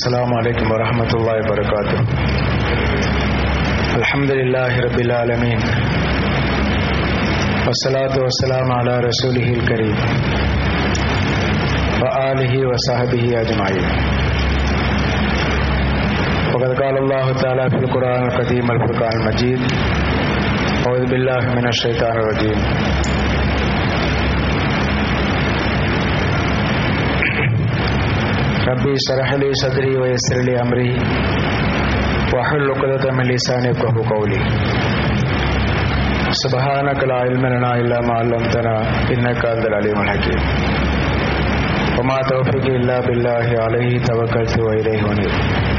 السلام عليكم ورحمة الله وبركاته الحمد لله رب العالمين والصلاة والسلام على رسوله الكريم وآله وصحبه أجمعين وقد قال الله تعالى في القرآن القديم الفرقان المجيد أعوذ بالله من الشيطان الرجيم ربي اشرح لي صدري ويسر لي أمري واحلل عقدة من لساني يفقهوا قولي سبحانك لا علم لنا إلا ما علمتنا إنك أنت العليم الحكيم وما توفيقي إلا بالله عليه توكلت وإليه ونيب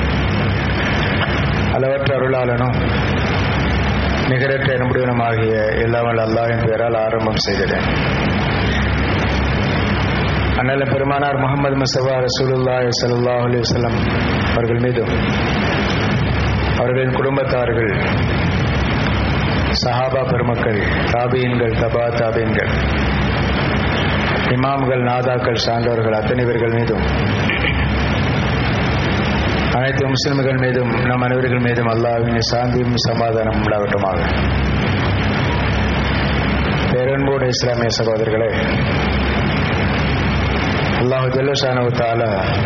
அளவற்ற அருளாளனும் நிகரற்ற என்புடனுமாகிய எல்லாமல் அல்லாஹின் பெயரால் ஆரம்பம் செய்கிறேன் அண்ணல பெருமானார் முகமது முசவா ரசூலுல்லாஹி ஸல்லல்லாஹு அலைஹி வஸல்லம் அவர்கள் மீதும் அவர்களின் குடும்பத்தார்கள் சஹாபா பெருமக்கள் தாபீன்கள் தபா தாபீன்கள் இமாம்கள் நாதாக்கள் சார்ந்தவர்கள் அத்தனை பேர்கள் மீதும் அனைத்து முஸ்லிம்கள் மீதும் நம் அனைவர்கள் மீதும் அல்லாவின் சாந்தியும் சமாதானம் உண்டாகட்டுமாக பேரன்போடு இஸ்லாமிய சகோதரர்களே அல்லாஹு ஜல்லசானவத்தால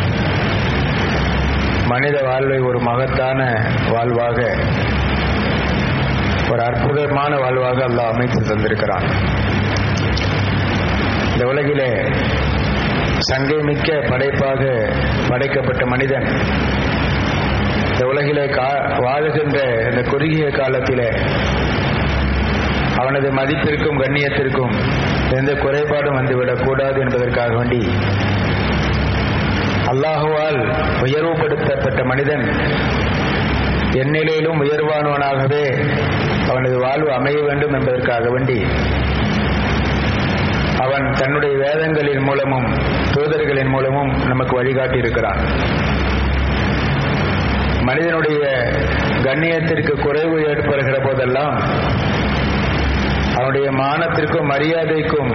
மனித வாழ்வை ஒரு மகத்தான வாழ்வாக ஒரு அற்புதமான வாழ்வாக அல்லாஹ் அமைத்து தந்திருக்கிறான் இந்த உலகிலே சங்கை மிக்க படைப்பாக படைக்கப்பட்ட மனிதன் இந்த உலகிலே கா வாழுகின்ற இந்த குறுகிய காலத்திலே அவனது மதிப்பிற்கும் கண்ணியத்திற்கும் எந்த குறைபாடும் வந்துவிடக்கூடாது என்பதற்காக வேண்டி அல்லாஹுவால் உயர்வுபடுத்தப்பட்ட மனிதன் எந்நிலையிலும் உயர்வானவனாகவே அவனது வாழ்வு அமைய வேண்டும் என்பதற்காக வேண்டி அவன் தன்னுடைய வேதங்களின் மூலமும் தூதர்களின் மூலமும் நமக்கு வழிகாட்டி இருக்கிறான் மனிதனுடைய கண்ணியத்திற்கு குறைவு ஏற்படுகிற போதெல்லாம் அவனுடைய மானத்திற்கும் மரியாதைக்கும்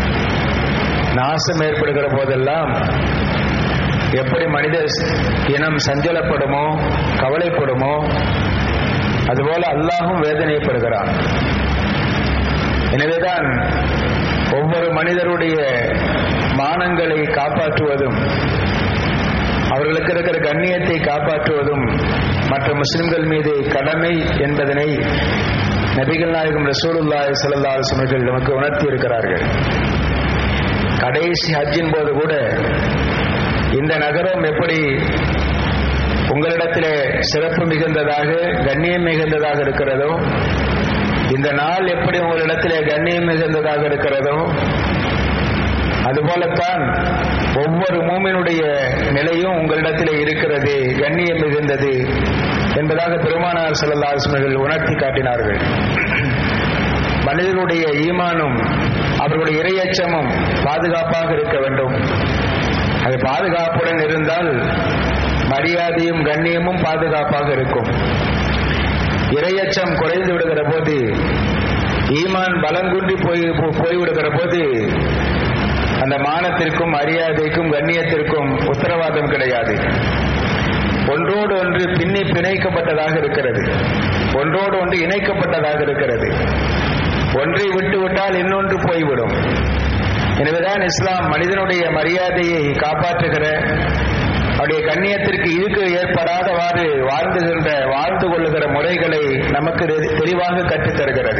நாசம் ஏற்படுகிற போதெல்லாம் எப்படி மனித இனம் சஞ்சலப்படுமோ கவலைப்படுமோ அதுபோல அல்லாஹும் வேதனைப்படுகிறான் எனவேதான் ஒவ்வொரு மனிதருடைய மானங்களை காப்பாற்றுவதும் அவர்களுக்கு இருக்கிற கண்ணியத்தை காப்பாற்றுவதும் மற்ற முஸ்லிம்கள் மீது கடமை என்பதனை நபிகள் நாயகம் ரசூலுல்லாய் சல்லா சுமர்கள் நமக்கு உணர்த்தி இருக்கிறார்கள் கடைசி ஹஜ்ஜின் போது கூட இந்த நகரம் எப்படி உங்களிடத்திலே சிறப்பு மிகுந்ததாக கண்ணியம் மிகுந்ததாக இருக்கிறதோ இந்த நாள் எப்படி உங்களிடத்திலே கண்ணியம் மிகுந்ததாக இருக்கிறதோ அதுபோலத்தான் ஒவ்வொரு மூமினுடைய நிலையும் உங்களிடத்திலே இருக்கிறது கண்ணியம் மிகுந்தது என்பதாக பெருமானார் செல்லல்லாசுமர்கள் உணர்த்தி காட்டினார்கள் மனிதனுடைய ஈமானும் அவர்களுடைய இரையச்சமும் பாதுகாப்பாக இருக்க வேண்டும் அது பாதுகாப்புடன் இருந்தால் மரியாதையும் கண்ணியமும் பாதுகாப்பாக இருக்கும் இரையச்சம் குறைந்து விடுகிற போது ஈமான் பலங்குன்றி போய் போய்விடுகிற போது அந்த மானத்திற்கும் மரியாதைக்கும் கண்ணியத்திற்கும் உத்தரவாதம் கிடையாது ஒன்றோடு ஒன்று பின்னி பிணைக்கப்பட்டதாக இருக்கிறது ஒன்றோடு ஒன்று இணைக்கப்பட்டதாக இருக்கிறது ஒன்றை விட்டு விட்டால் இன்னொன்று போய்விடும் எனவேதான் இஸ்லாம் மனிதனுடைய மரியாதையை காப்பாற்றுகிற அவருடைய கண்ணியத்திற்கு இழுக்கு ஏற்படாதவாறு வாழ்ந்துகின்ற வாழ்ந்து கொள்ளுகிற முறைகளை நமக்கு தெளிவாக கற்றுத்தருகிறது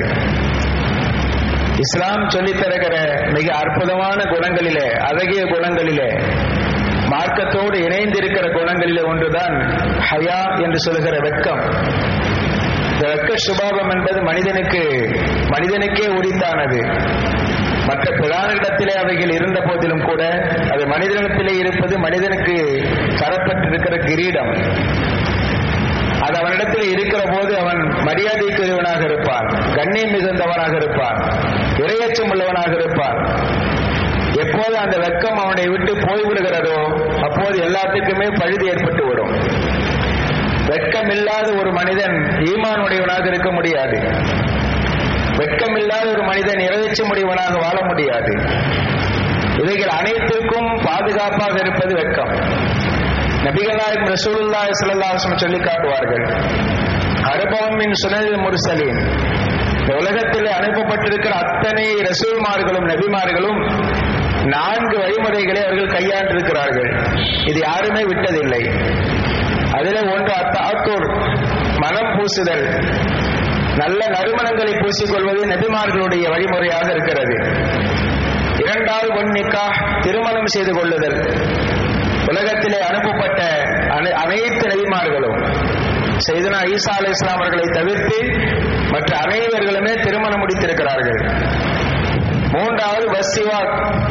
இஸ்லாம் சொல்லித்தருகிற மிக அற்புதமான குணங்களிலே அழகிய குணங்களிலே மார்க்கத்தோடு இணைந்திருக்கிற குணங்களிலே ஒன்றுதான் ஹயா என்று சொல்லுகிற வெக்கம் இந்த வெக்க சுபாவம் என்பது மனிதனுக்கு மனிதனுக்கே உரித்தானது மற்ற பிராணிடத்திலே அவைகள் இருந்த போதிலும் கூட அது மனிதனிடத்திலே இருப்பது மனிதனுக்கு தரப்பட்டிருக்கிற கிரீடம் அது அவனிடத்தில் இருக்கிற போது அவன் மரியாதைக்குரியவனாக இருப்பான் கண்ணியம் மிகுந்தவனாக இருப்பான் இரையச்சம் உள்ளவனாக இருப்பான் எப்போது அந்த வெக்கம் அவனை விட்டு போய்விடுகிறதோ அப்போது எல்லாத்துக்குமே பழுது ஏற்பட்டு விடும் வெக்கம் இல்லாத ஒரு மனிதன் ஈமானுடையவனாக இருக்க முடியாது வெட்கமில்லாத ஒரு மனிதன் இறைச்சி முடிவனாக வாழ முடியாது இவைகள் அனைத்திற்கும் பாதுகாப்பாக இருப்பது வெட்கம் நபிகள் நாயகம் ரசூலுல்லாஹி ஸல்லல்லாஹு அலைஹி வஸல்லம் சொல்லி காட்டுவார்கள் அனுபவமின் சுனல் முர்சலீன் இந்த உலகத்தில் அனுப்பப்பட்டிருக்கிற அத்தனை ரசூல்மார்களும் நபிமார்களும் நான்கு வழிமுறைகளை அவர்கள் கையாண்டிருக்கிறார்கள் இது யாருமே விட்டதில்லை அதில் ஒன்று அத்தாத்தூர் மனம் பூசுதல் நல்ல நறுமணங்களை பூசிக்கொள்வது நபிமார்களுடைய வழிமுறையாக இருக்கிறது இரண்டாவது ஒன்னிக்கா திருமணம் செய்து கொள்ளுதல் உலகத்திலே அனுப்பப்பட்ட அனைத்து நபிமார்களும் செய்தனா ஈசா அலி இஸ்லாம் அவர்களை தவிர்த்து மற்ற அனைவர்களுமே திருமணம் முடித்திருக்கிறார்கள் மூன்றாவது வசிவாக்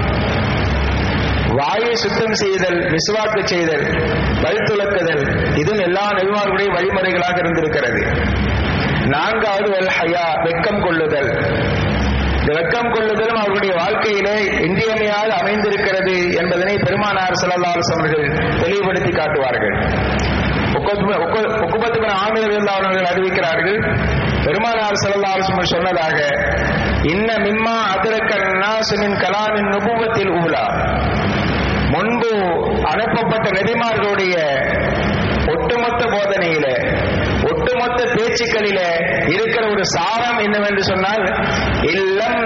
வாயை சுத்தம் செய்தல் விசுவாக்கு செய்தல் வழித்துளக்குதல் இதுவும் எல்லா நபிமார்களுடைய வழிமுறைகளாக இருந்திருக்கிறது நான்காவது வல் ஹயா வெக்கம் கொள்ளுதல் இந்த வெக்கம் கொள்ளுதலும் அவருடைய வாழ்க்கையிலே இன்றியமையாது அமைந்திருக்கிறது என்பதனை பெருமானார் செல்லல்லாஸ் அவர்கள் தெளிவுபடுத்தி காட்டுவார்கள் உக்குபத்துக்கு ஆமிர் அவர்கள் அறிவிக்கிறார்கள் பெருமானார் செல்லல்லாஸ் சொன்னதாக இன்ன மிம்மா அதிரக்கன் நாசுமின் கலாமின் நுபுவத்தில் ஊலா முன்பு அனுப்பப்பட்ட நெறிமார்களுடைய ஒட்டுமொத்த போதனையில ஒட்டுமொத்த பேச்சுக்களில இருக்கிற ஒரு சாரம் என்னவென்று சொன்னால் இல்லம்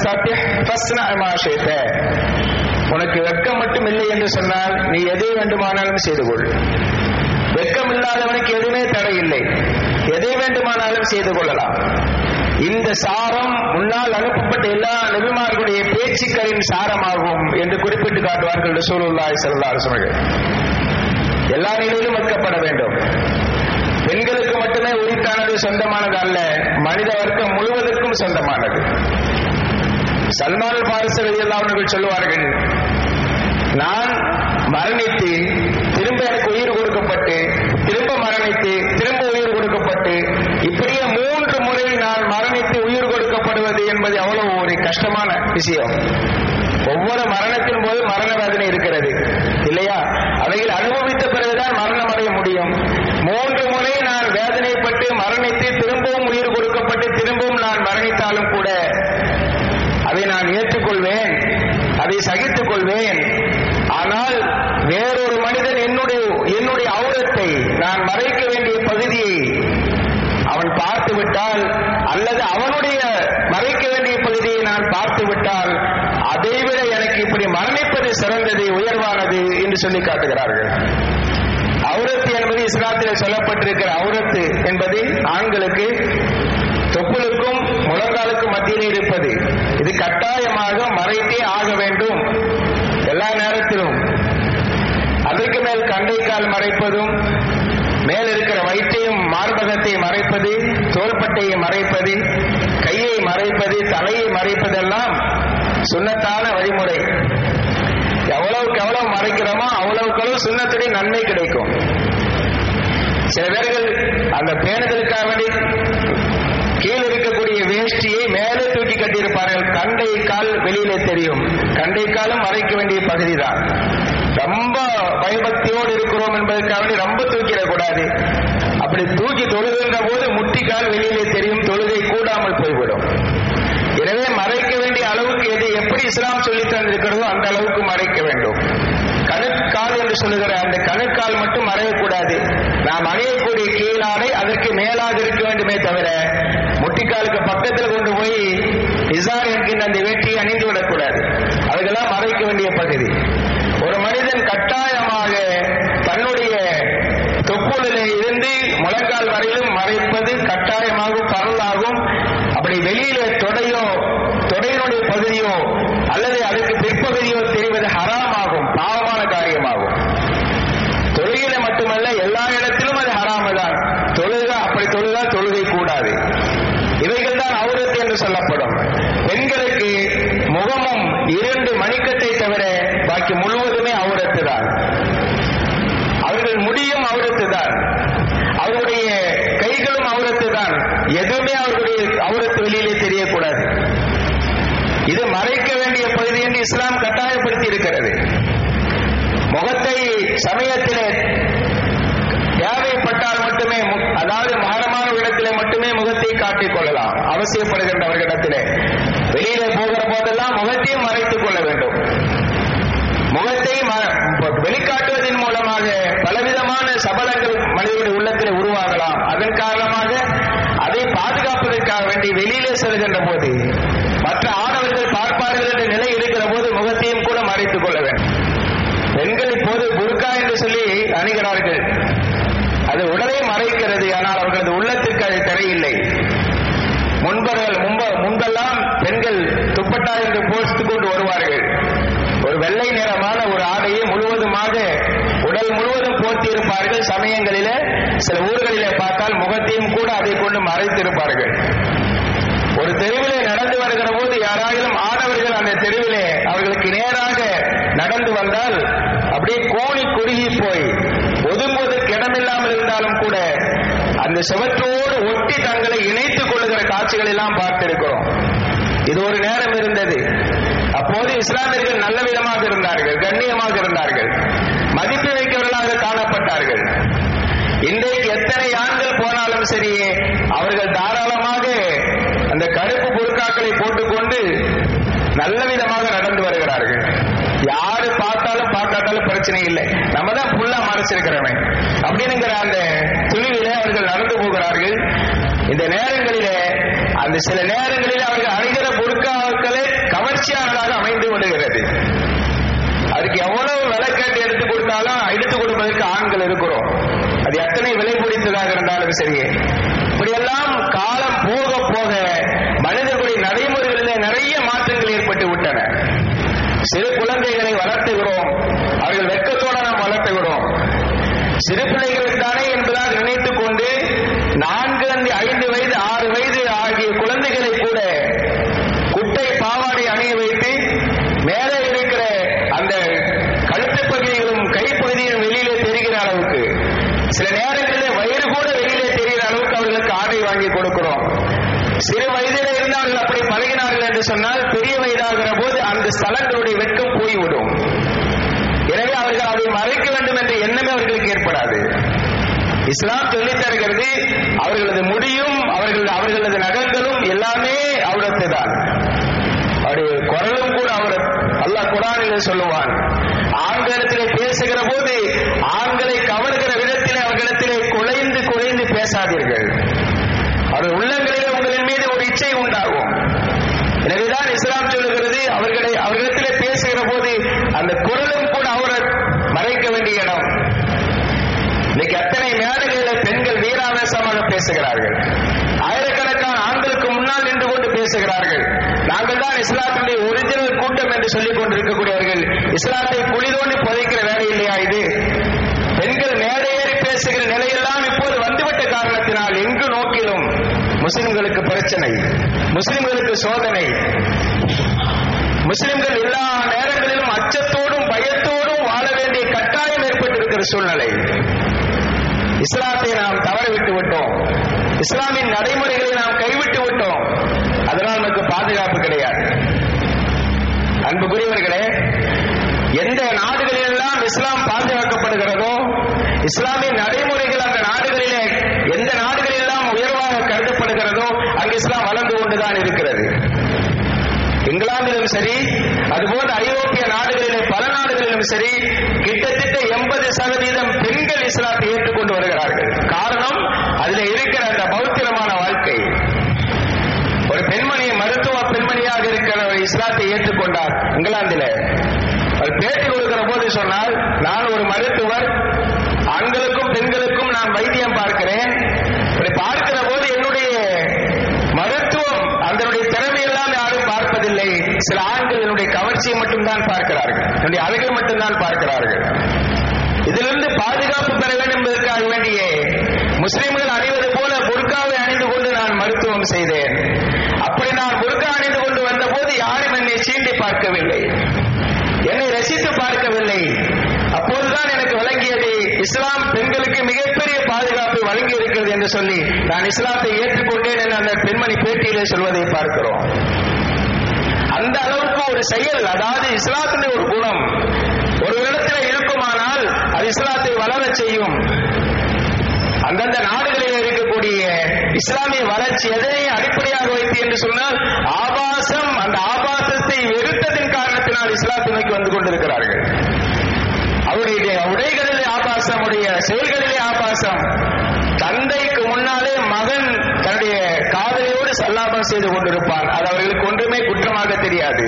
உனக்கு வெக்கம் மட்டும் இல்லை என்று சொன்னால் நீ எதை வேண்டுமானாலும் செய்து கொள் வெக்கம் இல்லாதவனுக்கு எதுவுமே தடை இல்லை எதை வேண்டுமானாலும் செய்து கொள்ளலாம் இந்த சாரம் முன்னால் அனுப்பப்பட்ட எல்லா நபிமார்களுடைய பேச்சுக்களின் சாரமாகும் என்று குறிப்பிட்டு காட்டுவார்கள் ரசூலுல்லாஹி ஸல்லல்லாஹு அலைஹி வஸல்லம் எல்லா நிலையிலும் வைக்கப்பட வேண்டும் பெண்களுக்கு மட்டுமே உரித்தானது சொந்தமானது அல்ல மனித வர்க்கம் முழுவதற்கும் சொந்தமானது சல்மான் பாரிசர் அவர்கள் சொல்லுவார்கள் நான் மரணித்து திரும்ப எனக்கு உயிர் கொடுக்கப்பட்டு திரும்ப மரணித்து திரும்ப உயிர் கொடுக்கப்பட்டு இப்படியே மூன்று முறை நான் மரணித்து உயிர் கொடுக்கப்படுவது என்பது அவ்வளவு ஒரு கஷ்டமான விஷயம் ஒவ்வொரு மரணத்தின் போது மரண வேதனை இருக்கிறது இல்லையா அவைகள் அனுபவித்த பிறகுதான் மரணம் அடைய முடியும் மூன்று முறை நான் வேதனைப்பட்டு மரணித்து திரும்பவும் உயிர் கொடுக்கப்பட்டு திரும்பவும் நான் மரணித்தாலும் கூட அதை நான் ஏற்றுக்கொள்வேன் அதை சகித்துக் கொள்வேன் ஆனால் வேறொரு மனிதன் என்னுடைய என்னுடைய அவுரத்தை நான் மறைக்க வேண்டிய பகுதியை அவன் பார்த்து விட்டால் அல்லது அவனுடைய மறைக்க வேண்டிய பகுதியை நான் பார்த்து விட்டால் அதைவிட எனக்கு இப்படி மரணிப்பது சிறந்தது உயர்வானது என்று சொல்லி காட்டுகிறார்கள் அவுரத்து என்பது இஸ்லாத்தில் சொல்லப்பட்டிருக்கிற அவுரத்து என்பது ஆண்களுக்கு தொப்புளுக்கும் முழங்காலுக்கும் மத்தியில் இருப்பது இது கட்டாயமாக மறைத்தே ஆக வேண்டும் எல்லா நேரத்திலும் அதற்கு மேல் கண்டைக்கால் மறைப்பதும் மேல் இருக்கிற வயிற்றையும் மார்பகத்தை மறைப்பது தோள்பட்டையை மறைப்பது கையை மறைப்பது தலையை மறைப்பதெல்லாம் சுண்ணத்தான வழிமுறை எவ்வளவுக்கு எவ்வளவு மறைக்கிறோமோ அவ்வளவுக்கு அளவு சுண்ணத்துடைய நன்மை கிடைக்கும் சில பேர்கள் அந்த பேணுதலுக்காக வேண்டி கீழே இருக்கக்கூடிய வேஷ்டியை மேலே தூக்கி கட்டியிருப்பார்கள் கண்டை கால் வெளியிலே தெரியும் கண்டை காலும் மறைக்க வேண்டிய பகுதி தான் ரொம்ப பயபக்தியோடு இருக்கிறோம் என்பதற்காக வேண்டி ரொம்ப தூக்கிடக்கூடாது அப்படி தூக்கி தொழுகின்ற போது முட்டிக்கால் வெளியிலே தெரியும் தொழுகை கூடாமல் போய்விடும் எனவே மறைக்க வேண்டிய அளவுக்கு எது எப்படி இஸ்லாம் சொல்லி தந்திருக்கிறதோ அந்த அளவுக்கு மறைக்க வேண்டும் கணுக்கால் என்று சொல்லுகிற அந்த கணுக்கால் மட்டும் மறையக்கூடாது நாம் அணியக்கூடிய கீழாடை அதற்கு மேலாக இருக்க வேண்டுமே தவிர முட்டிக்காலுக்கு பக்கத்தில் கொண்டு போய் இசார் என்கின்ற அந்த வேட்டியை அணிந்து விடக்கூடாது அதுக்கெல்லாம் மறைக்க வேண்டிய பகுதி ஒரு மனிதன் கட்டாயமாக தன்னுடைய தொப்புளிலே இருந்து முழங்கால் வரையிலும் மறைப்பது கட்டாயமாக பரலாகும் அப்படி வெளியில தொடையோ தொடையினுடைய பகுதியோ அல்லது அதுக்கு பிற்பகுதியோ தெரிவது ஹராமாகும் பாவமான காரியமாகும் தொழுகையில மட்டுமல்ல எல்லா இடத்திலும் அது ஹராமதான் தொழுக அப்படி தொழுதா தொழுகை கூடாது இவைகள் தான் அவுரத்து என்று சொல்லப்படும் பெண்களுக்கு முகமும் இரண்டு மணிக்கட்டை தவிர பாக்கி முழுவதுமே அவுரத்து தான் அவர்கள் முடியும் அவுரத்து தான் அவருடைய கைகளும் அவுரத்து தான் எதுவுமே அவர்களுடைய அவுரத்து வெளியிலே தெரியக்கூடாது இது மறைக்க வேண்டிய பகுதி என்று இஸ்லாம் கட்டாயப்படுத்தி இருக்கிறது முகத்தை சமயத்திலே தேவைப்பட்டால் மட்டுமே அதாவது மகரமான இடத்திலே மட்டுமே முகத்தை காட்டிக் கொள்ளலாம் அவசியப்படுகின்றவர்களிடத்திலே வெளியிலே போகிற போதெல்லாம் முகத்தையும் மறைத்துக் கொள்ள வேண்டும் முகத்தை வெளிக்காட்டுவதன் மூலமாக பலவித செல்கின்ற போது மற்ற ஆடவர்கள் பார்ப்பார்கள் என்ற நிலை இருக்கிற போது முகத்தையும் கூட மறைத்துக் கொள்ள வேண்டும் பெண்கள் இப்போது புர்கா என்று சொல்லி அணிகிறார்கள் அது உடலை மறைக்கிறது ஆனால் அவர்களது உள்ளத்திற்கு அது தெரியவில்லை முன்பர்கள் முன்ப முன்பெல்லாம் பெண்கள் துப்பட்டா என்று போஸ்து கொண்டு வருவார்கள் ஒரு வெள்ளை நிறமான ஒரு ஆடையை முழுவதுமாக உடல் முழுவதும் போர்த்தி இருப்பார்கள் சமயங்களிலே சில ஊர்களிலே பார்த்தால் முகத்தையும் கூட அதை கொண்டு மறைத்திருப்பார்கள் ஒரு தெருவிலே நடந்து வருகிற போது யாராயிலும் ஆடவர்கள் அந்த தெருவிலே அவர்களுக்கு நேராக நடந்து வந்தால் அப்படியே கோணி குறுகி போய் ஒதுங்குவதற்கு இடமில்லாமல் இருந்தாலும் கூட அந்த சுவற்றோடு ஒட்டி தங்களை இணைத்துக் கொள்ளுகிற காட்சிகள் எல்லாம் பார்த்திருக்கிறோம் இது ஒரு நேரம் இருந்தது அப்போது இஸ்லாமியர்கள் நல்ல விதமாக இருந்தார்கள் கண்ணியமாக இருந்தார்கள் மதிப்பு வைக்கவர்களாக காணப்பட்டார்கள் இன்றைக்கு எத்தனை ஆண்கள் போனாலும் சரி அவர்கள் தாராளமாக அந்த கருப்பு பொருட்காக்களை போட்டுக்கொண்டு நல்ல விதமாக நடந்து வருகிறார்கள் யாரு பார்த்தாலும் பார்க்காட்டாலும் பிரச்சனை இல்லை நம்ம தான் ஃபுல்லா மறைச்சிருக்கிறவன் அப்படின்னுங்கிற அந்த துணிவிலே அவர்கள் நடந்து போகிறார்கள் இந்த நேரங்களிலே அந்த சில நேரங்களில் அவர்கள் அணிகிற பொருட்காக்களே கவர்ச்சியானதாக அமைந்து விடுகிறது அதுக்கு எவ்வளவு விலை கேட்டு எடுத்து கொடுத்தாலும் எடுத்து கொடுப்பதற்கு ஆண்கள் இருக்கிறோம் அது எத்தனை விலை பிடித்ததாக இருந்தாலும் சரி இப்படியெல்லாம் காலம் போக போக மனிதர்களுடைய நடைமுறைகளிலே நிறைய மாற்றங்கள் ஏற்பட்டு விட்டன சிறு குழந்தைகளை வளர்த்துகிறோம் அவர்கள் வெட்கத்தோடு நாம் வளர்த்துகிறோம் சிறு பிள்ளைகள் தானே என்பதாக நினைத்துக் கொண்டு நான்கு ஐந்து வயது ஆறு வயது ஆகிய குழந்தைகளை கூட குட்டை பாவாடை அணிய வைத்து மேலே இருக்கிற அந்த கழுத்து பகுதிகளும் கைப்பகுதியும் வெளியிலே தெரிகிற அளவுக்கு சில நேரங்களில் வயிறு கூட வெளியிலே தெரிகிற அளவுக்கு அவர்களுக்கு ஆடை வாங்கி கொடுக்கிறோம் சிறு வயதிலே இருந்து அவர்கள் அப்படி பழகினார்கள் என்று சொன்னால் பெரிய வயதாகிற போது அந்த ஸ்தலங்களுடைய வெட்கம் போய்விடும் எனவே அவர்கள் அதை மறைக்க வேண்டும் என்ற எண்ணமே அவர்களுக்கு ஏற்படாது இஸ்லாம் சொல்லித் தருகிறது அவர்களது முடியும் அவர்கள் அவர்களது நகங்களும் எல்லாமே அவரத்து தான் அவருடைய குரலும் கூட அவர் அல்லாஹ் குரானிலே சொல்லுவான் ஆண்களிடத்திலே பேசுகிற போது ஆண்களை கவர்கிற விதத்திலே அவர்களிடத்திலே குலைந்து குலைந்து பேசாதீர்கள் அவர்கள் உள்ளங்களிலே உங்களின் மீது ஒரு இச்சை உண்டாகும் எனவேதான் இஸ்லாம் சொல்லுகிறது அவர்களை அவர்களிடத்திலே பேசுகிற போது அந்த குரலும் கூட அவரை மறைக்க வேண்டிய இடம் இன்னைக்கு அத்தனை மேடைகளில் பெண்கள் வீராவேசமாக பேசுகிறார்கள் ஆயிரக்கணக்கான ஆண்களுக்கு முன்னால் நின்று கொண்டு பேசுகிறார்கள் நாங்கள் தான் இஸ்லாத்தினுடைய ஒரிஜினல் கூட்டம் என்று சொல்லிக் கொண்டிருக்கக்கூடியவர்கள் இஸ்லாத்தை குளிதோண்டி புதைக்கிற வேலை இல்லையா இது பெண்கள் மேடையேறி பேசுகிற நிலையெல்லாம் இப்போது வந்துவிட்ட காரணத்தினால் எங்கு நோக்கிலும் முஸ்லிம்களுக்கு பிரச்சனை முஸ்லிம்களுக்கு சோதனை முஸ்லிம்கள் எல்லா நேரங்களிலும் அச்சத்தோடும் பயத்தோடும் வாழ வேண்டிய கட்டாயம் ஏற்பட்டிருக்கிற சூழ்நிலை இஸ்லாத்தை நாம் தவறவிட்டு விட்டோம் இஸ்லாமின் நடைமுறைகளை நாம் கைவிட்டு விட்டோம் அதனால் நமக்கு பாதுகாப்பு கிடையாது அன்புக்குரியவர்களே எந்த நாடுகளிலெல்லாம் இஸ்லாம் பாதுகாக்கப்படுகிறதோ இஸ்லாமிய நடைமுறைகள் அந்த நாடுகளிலே எந்த நாடுகளெல்லாம் உயர்வாக கருதப்படுகிறதோ அங்கு இஸ்லாம் வளர்ந்து கொண்டுதான் இருக்கிறது இங்கிலாந்திலும் சரி அதுபோன்ற ஐரோப்பிய நாடுகளிலே பல நாடுகளிலும் சரி கிட்டத்தட்ட எண்பது சதவீதம் பெண்கள் இஸ்லாத்தை ஏற்றுக்கொண்டு வருகிறார்கள் காரணம் அதில் இருக்கிற அந்த பௌத்திரமான வாழ்க்கை ஒரு பெண்மணி மருத்துவ பெண்மணியாக இருக்கிற ஒரு இஸ்லாத்தை ஏற்றுக்கொண்டார் இங்கிலாந்தில அவர் பேட்டி கொடுக்கிற போது சொன்னால் நான் ஒரு மருத்துவர் ஆண்களுக்கும் பெண்களுக்கும் நான் வைத்தியம் பார்க்கிறேன் இப்படி பார்க்கிற போது என்னுடைய மருத்துவம் அதனுடைய திறமையெல்லாம் யாரும் பார்ப்பதில்லை சில ஆண்கள் என்னுடைய கவர்ச்சியை மட்டும்தான் பார்க்கிறார்கள் என்னுடைய அழகை மட்டும்தான் பார்க்கிறார்கள் இதிலிருந்து பாதுகாப்பு பெற வேண்டும் என்பதற்காக வேண்டிய முஸ்லிம்கள் அணிவது போல புர்காவை அணிந்து கொண்டு நான் மருத்துவம் செய்தேன் அப்படி நான் புர்கா அணிந்து கொண்டு வந்த போது யாரும் என்னை சீண்டி பார்க்கவில்லை என்னை ரசித்து பார்க்கவில்லை அப்போதுதான் எனக்கு விளங்கியது இஸ்லாம் பெண்களுக்கு மிகப்பெரிய பாதுகாப்பை வழங்கி இருக்கிறது என்று சொல்லி நான் இஸ்லாத்தை ஏற்றுக்கொண்டேன் என்று அந்த பெண்மணி பேட்டியிலே சொல்வதை பார்க்கிறோம் அந்த அளவுக்கு ஒரு செயல் அதாவது இஸ்லாத்தினுடைய ஒரு குணம் ஒரு இடத்துல இருக்குமானால் அது இஸ்லாத்தை வளர செய்யும் அந்தந்த நாடுகளில் இருக்கக்கூடிய இஸ்லாமிய வளர்ச்சி எதை அடிப்படையாக வைத்து என்று சொன்னால் ஆபாசம் அந்த ஆபாசத்தை வெறுத்ததின் காரணத்தினால் இஸ்லாத்தை நோக்கி வந்து கொண்டிருக்கிறார்கள் அவருடைய உடைகளிலே ஆபாசம் உடைய செயல்களிலே ஆபாசம் தந்தைக்கு முன்னாலே மகன் தன்னுடைய காதலியோடு சல்லா கலாபம் செய்து கொண்டிருப்பான் அது அவர்களுக்கு ஒன்றுமே குற்றமாக தெரியாது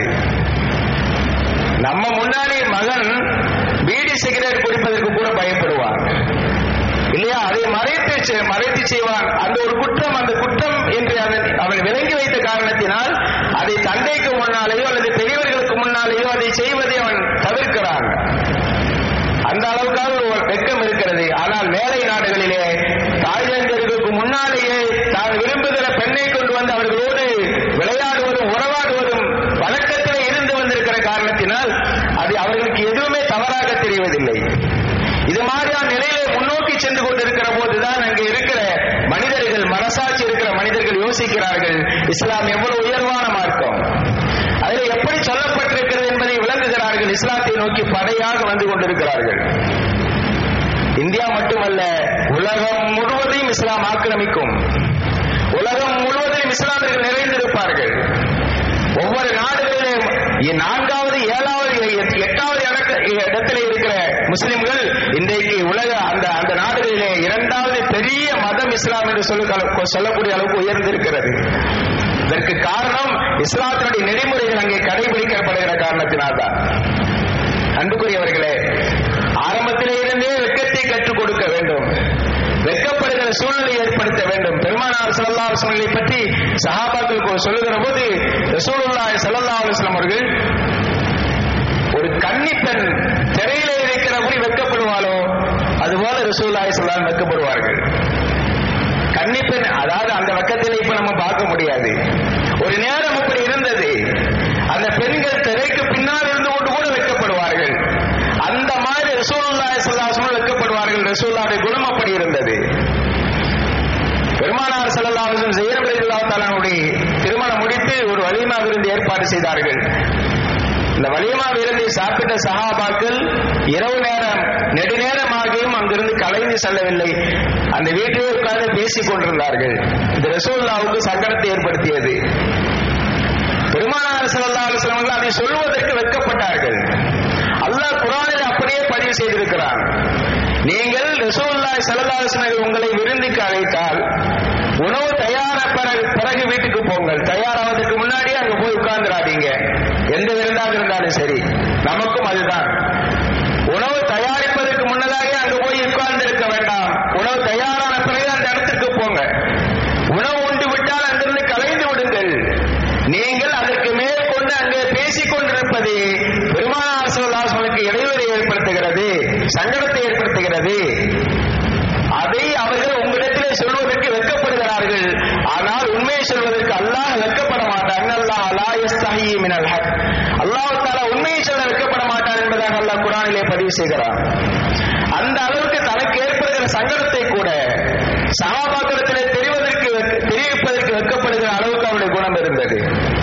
நம்ம முன்னாடி மகன் பீடி சிகரெட் குடிப்பதற்கு கூட பயப்படுவான் இல்லையா அதை மறைத்து செ- மறைத்து செய்வான் அந்த ஒரு குற்றம் அந்த குற்றம் என்று அவன் அவன் விளங்கி வைத்த காரணத்தினால் அதை தந்தைக்கு முன்னாலேயோ அல்லது பெரியவர்களுக்கு முன்னாலேயோ அதை செய்வதை அவன் தவிர்க்கிறான் அந்த அளவுக்காக ஒரு வெட்கம் இருக்கிறது ஆனால் மேலை நாடுகளிலே தாய் தந்தையர்களுக்கு முன்னாலேயே தான் விரும்புகிற பெண்ணை கொண்டு வந்து அவர்களோடு விளையாடுவதும் உறவாடுவதும் வழக்கத்தில் இருந்து வந்திருக்கிற காரணத்தினால் அது அவர்களுக்கு எதுவுமே தவறாக தெரிவதில்லை இது மாதிரியான நிலையிலே முன்னோக்கி சென்று கொண்டிருக்கிற போதுதான் அங்கே இருக்கிற மனிதர்கள் மனசாட்சி இருக்கிற மனிதர்கள் யோசிக்கிறார்கள் இஸ்லாம் எவ்வளவு உயர்வான மார்க்கம் அதில் எப்படி சொல்லப்பட்டிருக்கிறது என்பதை விளங்குகிறார்கள் இஸ்லாத்தை நோக்கி படையாக வந்து கொண்டிருக்கிறார்கள் இந்தியா மட்டுமல்ல உலகம் முழுவதையும் இஸ்லாம் ஆக்கிரமிக்கும் உலகம் முழுவதிலும் இஸ்லாமியர்கள் நிறைந்திருப்பார்கள் ஒவ்வொரு நாடுகளிலும் இ- நான்காவது ஏழாவது எ- எட்டாவது இடக்க- இடத்துல இருக்கிற முஸ்லிம்கள் இன்றைக்கு உலக அந்த அந்த நாடுகளிலே இரண்டாவது பெரிய மதம் இஸ்லாம் என்று சொல்ல சொல்லக்கூடிய அளவுக்கு உயர்ந்திருக்கிறது இதற்கு காரணம் இஸ்லாத்தினுடைய நெறிமுறைகள் அங்கே கடைபிடிக்கப்படுகிற காரணத்தினால்தான் அன்புக்குரியவர்களே ஆரம்பத்திலே இருந்தே வெட்கத்தை கற்றுக் கொடுக்க வேண்டும் வெட்கப்படுகிற சூழ்நிலை ஏற்படுத்த வேண்டும் பெருமானார் ஸல்லல்லாஹு அலைஹி வஸல்லம் பற்றி சஹாபாக்களுக்கு சொல்லுகிற போது ரசூலுல்லாஹி ஸல்லல்லாஹு அலைஹி வஸல்லம் அவர்கள் ஒரு கன்னி பெண் திரையிலே இருக்கிறபடி வெட்கப்படுவாளோ அதுபோல ரசூலுல்லாஹி ஸல்லல்லாஹு அலைஹி வஸல்லம் வெட்கப்படுவார்கள் கன்னி பெண் அதாவது அந்த வெக்கத்திலே இப்ப நம்ம பார்க்க முடியாது ஒரு நேரம் அப்படி இருந்தது அந்த பெண்கள் திரைக்கு பின்னால் இருந்து கொண்டு கூட வெட்கப்படுவார்கள் அந்த மாதிரி ரசூலுல்லாஹி ஸல்லல்லாஹு அலைஹி வஸல்லம் வெட்கப்படுவார்கள் ரசூலுல்லாஹுடைய குணம் அப்படி இருந்தது பெருமானார் ஸல்லல்லாஹு அலைஹி வஸல்லம் ஜெயர் ரலியல்லாஹு தஆலாவுடைய திருமணம் முடித்து ஒரு வலிமா விருந்து ஏற்பாடு செய்தார்கள் இந்த வலிமா விருந்தை சாப்பிட்ட சஹாபாக்கள் இரவு நேரம் நெடுநேரமாகியும் அங்கிருந்து கலைந்து செல்லவில்லை அந்த வீட்டிலே உட்கார்ந்து பேசிக் கொண்டிருந்தார்கள் இந்த ரசூல்லாவுக்கு சங்கடத்தை ஏற்படுத்தியது பெருமானார் ஸல்லல்லாஹு அலைஹி வஸல்லம் அவர்கள் அதை சொல்வதற்கு வெட்கப்பட்டார்கள் அல்லாஹ் குர்ஆனில் அப்படியே பதிவு செய்திருக்கிறான் நீங்கள் ரசூலுல்லாஹி ஸல்லல்லாஹு அலைஹி வஸல்லம் உங்களை விருந்துக்கு அழைத்தால் உணவு தயார பிறகு பிறகு வீட்டுக்கு போங்கள் தயாராவதற்கு முன்னாடி அங்க போய் உட்கார்ந்துடாதீங்க எந்த விருந்தாக இருந்தாலும் சரி நமக்கும் அதுதான் உணவு தயாரிப்பதற்கு முன்னதாக அங்க போய் உட்கார்ந்து இருக்க வேண்டாம் உணவு தயாரான பிறகு அந்த இடத்துக்கு போங்க உணவு உண்டு விட்டால் அங்கிருந்து கலைந்து விடுங்கள் நீங்கள் அதற்கு மேற்கொண்டு அங்கே பேசிக் கொண்டிருப்பது பெருமானார் சொல்லாசனுக்கு இடைவெளி ஏற்படுத்துகிறது சங்கடத்தை ஏற்படுத்துகிறது அதை அவர்கள் உங்களிடத்திலே சொல்வதற்கு வெட்கப்படுகிறார்கள் ஆனால் உண்மையை சொல்வதற்கு அல்லாஹ் வெட்கப்பட மாட்டான் அல்லாஹ் லா யஸ்தஹி மினல் ஹக் அல்லாஹ் தஆலா உண்மையை சொல்ல வெட்கப்பட மாட்டான் என்பதாக அல்லாஹ் குர்ஆனிலே பதிவு செய்கிறான் அந்த அளவுக்கு தனக்கு ஏற்படுகிற சங்கடத்தை கூட சகாபாத்திரத்திலே தெரிவதற்கு வெட்க- தெரிவிப்பதற்கு வெட்கப்படுகிற அளவுக்கு அவருடைய குணம் இருந்தது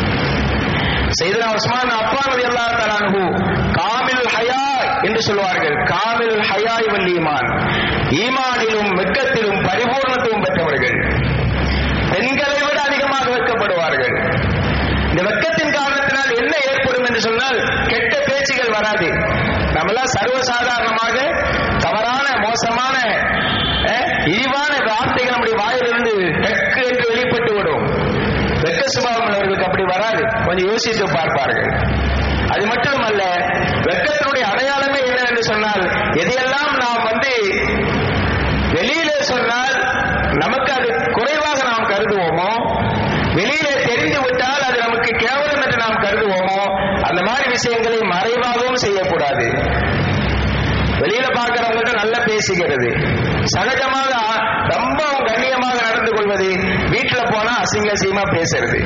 செய்தனா உஸ்மான் அப்பான் எல்லா தலானு காமில் ஹயா என்று சொல்வார்கள் காமில் ஹயா இவல் ஈமான் ஈமானிலும் வெட்கத்திலும் பரிபூர்ணத்துவம் பெற்றவர்கள் பெண்களை விட அதிகமாக வெட்கப்படுவார்கள் இந்த வெட்கத்தின் காரணத்தினால் என்ன ஏற்படும் என்று சொன்னால் கெட்ட பேச்சுகள் வராது நம்மெல்லாம் சர்வசாதாரணமாக தவறான மோசமான அஹ், இழிவான வார்த்தைகள் நம்முடைய வாயிலிருந்து டக்கு என்று வெளிப்பட்டு விடும் வெட்க சுபாவம் உள்ளவர்களுக்கு அப்படி வராது கொஞ்சம் யோசித்து பார்ப்பார்கள் அது மட்டுமல்ல வெட்கத்தினுடைய அடையாளமே என்ன என்று சொன்னால் எதையெல்லாம் நாம் வந்து வெளியிலே சொன்னால் நமக்கு அது குறைவாக நாம் கருதுவோமோ வெளியிலே தெரிந்து விட்டால் அது நமக்கு கேவலம் என்று நாம் கருதுவோமோ அந்த மாதிரி விஷயங்களை மறைவாகவும் செய்யக்கூடாது வெளியில பார்க்கிறவங்கள்ட்ட நல்லா பேசுகிறது சகஜமாக ஆ- ரொம்ப கண்ணியமாக நடந்து கொள்வது வீட்டுல போனா அசிங்க அசிங்கமா பேசுறது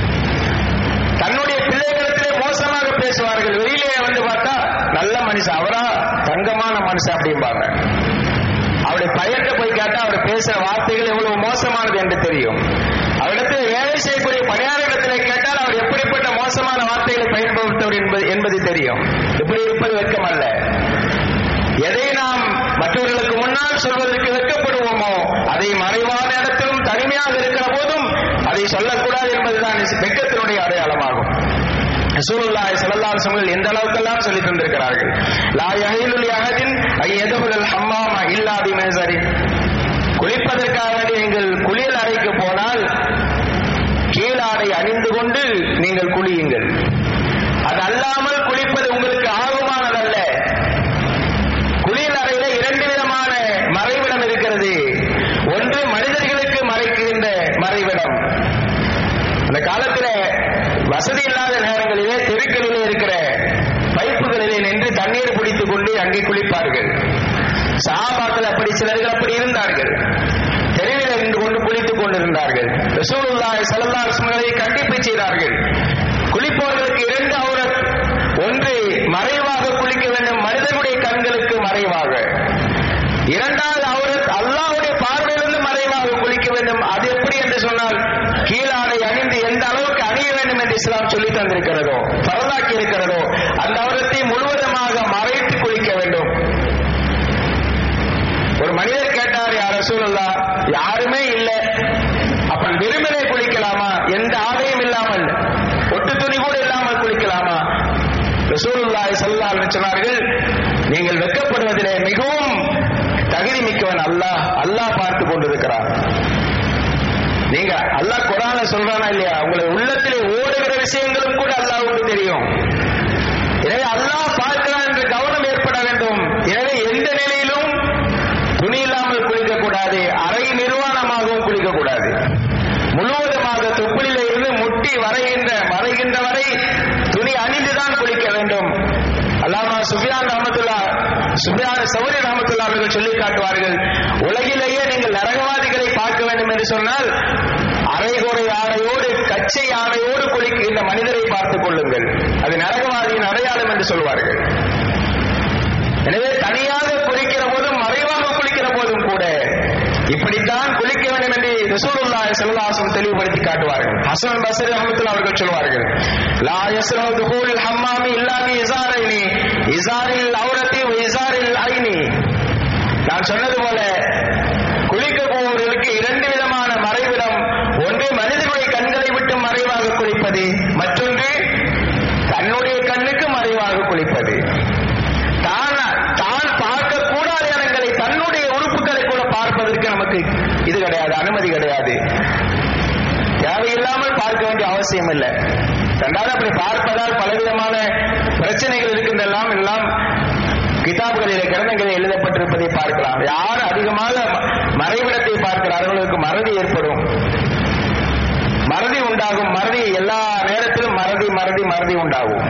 தன்னுடைய பிள்ளைகளிடத்திலே மோசமாக பேசுவார்கள் வெளியிலே வந்து பார்த்தா நல்ல மனுஷன் அவரா தங்கமான மனுஷன் அப்படிம்பாங்க அவருடைய பையன்கிட்ட போய் கேட்டா அவர் பேசுற வார்த்தைகள் எவ்வளவு மோசமானது என்று தெரியும் அவரிடத்தில் வேலை செய்யக்கூடிய பணியாளரிடத்திலே கேட்டால் அவர் எப்படிப்பட்ட மோசமான வார்த்தைகளை பயன்படுத்தவர் என்பது என்பது தெரியும் இப்படி இருப்பது வெட்கம் அல்ல எதை நாம் மற்றவர்களுக்கு முன்னால் சொல்வதற்கு வெட்கப்படுவோமோ அதை மறைவான இடத்திலும் தனிமையாக இருக்கிற போதும் அதை சொல்லக்கூடாது என்பதுதான் வெட்கத்தினுடைய அடையாளமாகும் ரசூலுல்லாஹி ஸல்லல்லாஹு அலைஹி வஸல்லம் எந்த அளவுக்கெல்லாம் சொல்லி தந்திருக்கிறார்கள் லா யஹீலுல் யஹதின் ஐயதுல் ஹம்மாம இல்லா பிமஸரி குளிப்பதற்காக வேண்டி நீங்கள் குளியல் அறைக்கு போனால் கீழே நீங்கள் குளியுங்கள் அது அல்லாமல் குளிப்பது உங்களுக்கு ஆகுமானதல்ல குளியல் அறையில இரண்டு விதமான மறைவிடம் இருக்கிறது ஒன்று மனிதர்களுக்கு மறைக்கின்ற மறைவிடம் அந்த காலத்துல வசதி இல்லாத நேரங்களிலே தெருக்களிலே இருக்கிற பைப்புகளிலே நின்று தண்ணீர் பிடித்துக் கொண்டு அங்கே குளிப்பார்கள் சஹாபாக்கள் அப்படி சிலர்கள் அப்படி இருந்தார்கள் தெருவில் நின்று கொண்டு குளித்துக் கொண்டிருந்தார்கள் ரசூலுல்லாஹி ஸல்லல்லாஹு அலைஹி வஸல்லம் கண்டிப்பு செய்தார்கள் குளிப்பவர்களுக்கு இரண்டு அவுரத் ஒன்று மறைவாக குளிக்க வேண்டும் மனிதனுடைய கண்களுக்கு மறைவாக இரண்டாவது அவுரத் அல்லாஹ்வுடைய பார்வையிலிருந்து மறைவாக குளிக்க வேண்டும் அது எப்படி என்று சொன்னால் கீழாடை அணிந்து எந்த அளவுக்கு அணிய வேண்டும் என்று இஸ்லாம் சொல்லி தந்திருக்கிறதோ பரதாக்கி இருக்கிறதோ அந்த அவுரத்தை முழுவதுமாக மறைத்து குளிக்க வேண்டும் ஒரு மனிதர் கேட்டார் யார் ரசூலுல்லா யாருமே இல்லை அப்ப வெறுமனே குளிக்கலாமா எந்த ஆடையும் இல்லாமல் ஒட்டு துணி கூட இல்லாமல் குளிக்கலாமா ரசூலுல்லாஹி ஸல்லல்லாஹு அலைஹி சொன்னார்கள் நீங்கள் வெட்கப்படுவதிலே மிகவும் தகுதி மிக்கவன் அல்லாஹ் அல்லாஹ் பார்த்து கொண்டிருக்கிறார் நீங்க அல்லாஹ் குரான சொல்றானா இல்லையா உங்களை உள்ளத்திலே ஓடுகிற விஷயங்களும் கூட அல்லாஹ்வுக்கு தெரியும் எனவே அல்லாஹ் பார்க்கிறான் என்ற கவனம் ஏற்பட வேண்டும் எனவே எந்த நிலையிலும் துணி இல்லாமல் குளிக்க கூடாது அரை நிர்வாணமாகவும் குளிக்க கூடாது முழுவதுமாக தொப்புளிலே இருந்து முட்டி வரைகின்ற வரைகின்ற வரை துணி அணிந்துதான் குளிக்க வேண்டும் அல்லாமா சுஃபியான் ரஹமத்துல்லா சுஃபியான் சௌரி ரஹமத்துல்லா அவர்கள் சொல்லி காட்டுவார்கள் உலகிலேயே நீங்கள் நரகவாதிகளை பார்க்க வேண்டும் என்று சொன்னால் அரைகுறை ஆடையோடு கச்சை ஆடையோடு குளிக்கின்ற மனிதரை பார்த்துக் கொள்ளுங்கள் அது நரகவாதியின் அடையாளம் என்று சொல்வார்கள் எனவே தனியாக குளிக்கிற போதும் மறைவாக குளிக்கிற போதும் கூட இப்படித்தான் குளிக்க வேண்டும் என்று ரசூலுல்லாஹி ஸல்லல்லாஹு அலைஹி வஸல்லம் தெளிவுபடுத்தி காட்டுவார்கள் ஹசன் பஸ்ரி ரஹ்மத்துல்லாஹி அவர்கள் சொல்வார்கள் லா யஸ்ரஹு துஹூல் ஹம்மாமி இல்லா பி இஸாரைனி இஸாரில் அவ்ரத்தி வ இஸாரில் ஐனி நான் சொன்னது போல குளிக்க போவர்களுக்கு இரண்டு விதமான மறைவிடம் ஒன்று மனிதனுடைய கண்களை விட்டு மறைவாக குளிப்பது மற்றொன்று தன்னுடைய கண்ணுக்கு மறைவாக குளிப்பது தான் தான் பார்க்க கூடாத இடங்களை தன்னுடைய உறுப்புகளை கூட பார்ப்பதற்கு நமக்கு இது கிடையாது அனுமதி கிடையாது தேவையில்லாமல் பார்க்க வேண்டிய அவசியம் இல்லை ரெண்டாவது அப்படி பார்ப்பதால் பலவிதமான பிரச்சனைகள் இருக்கின்றெல்லாம் எல்லாம் கிதாபுகளிலே கிரந்தங்களில் எழுதப்பட்டிருப்பதை பார்க்கலாம் யார் அதிகமாக ம- மறைவிடத்தை பார்க்கிறார்களோ அவர்களுக்கு மறதி ஏற்படும் மறதி உண்டாகும் மறதி எல்லா நேரத்திலும் மறதி மறதி மறதி உண்டாகும்